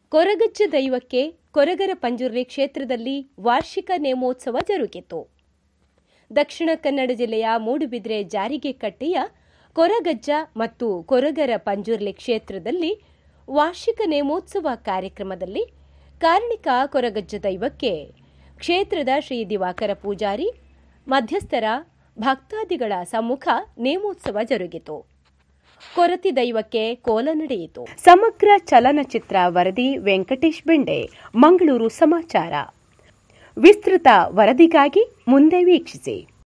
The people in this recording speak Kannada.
ಕೊರಗಜ್ಜ ದೈವಕ್ಕೆ ಕೊರಗರ ಪಂಜುರ್ಲಿ ಕ್ಷೇತ್ರದಲ್ಲಿ ವಾರ್ಷಿಕ ನೇಮೋತ್ಸವ ಜರುಗಿತು ದಕ್ಷಿಣ ಕನ್ನಡ ಜಿಲ್ಲೆಯ ಮೂಡುಬಿದ್ರೆ ಜಾರಿಗೆ ಕಟ್ಟೆಯ ಕೊರಗಜ್ಜ ಮತ್ತು ಕೊರಗರ ಪಂಜುರ್ಲಿ ಕ್ಷೇತ್ರದಲ್ಲಿ ವಾರ್ಷಿಕ ನೇಮೋತ್ಸವ ಕಾರ್ಯಕ್ರಮದಲ್ಲಿ ಕಾರಣಿಕ ಕೊರಗಜ್ಜ ದೈವಕ್ಕೆ ಕ್ಷೇತ್ರದ ಶ್ರೀ ದಿವಾಕರ ಪೂಜಾರಿ ಮಧ್ಯಸ್ಥರ ಭಕ್ತಾದಿಗಳ ಸಮ್ಮುಖ ನೇಮೋತ್ಸವ ಜರುಗಿತು ಕೊರತಿ ದೈವಕ್ಕೆ ಕೋಲ ನಡೆಯಿತು ಸಮಗ್ರ ಚಲನಚಿತ್ರ ವರದಿ ವೆಂಕಟೇಶ್ ಬೆಂಡೆ ಮಂಗಳೂರು ಸಮಾಚಾರ ವಿಸ್ತೃತ ವರದಿಗಾಗಿ ಮುಂದೆ ವೀಕ್ಷಿಸಿ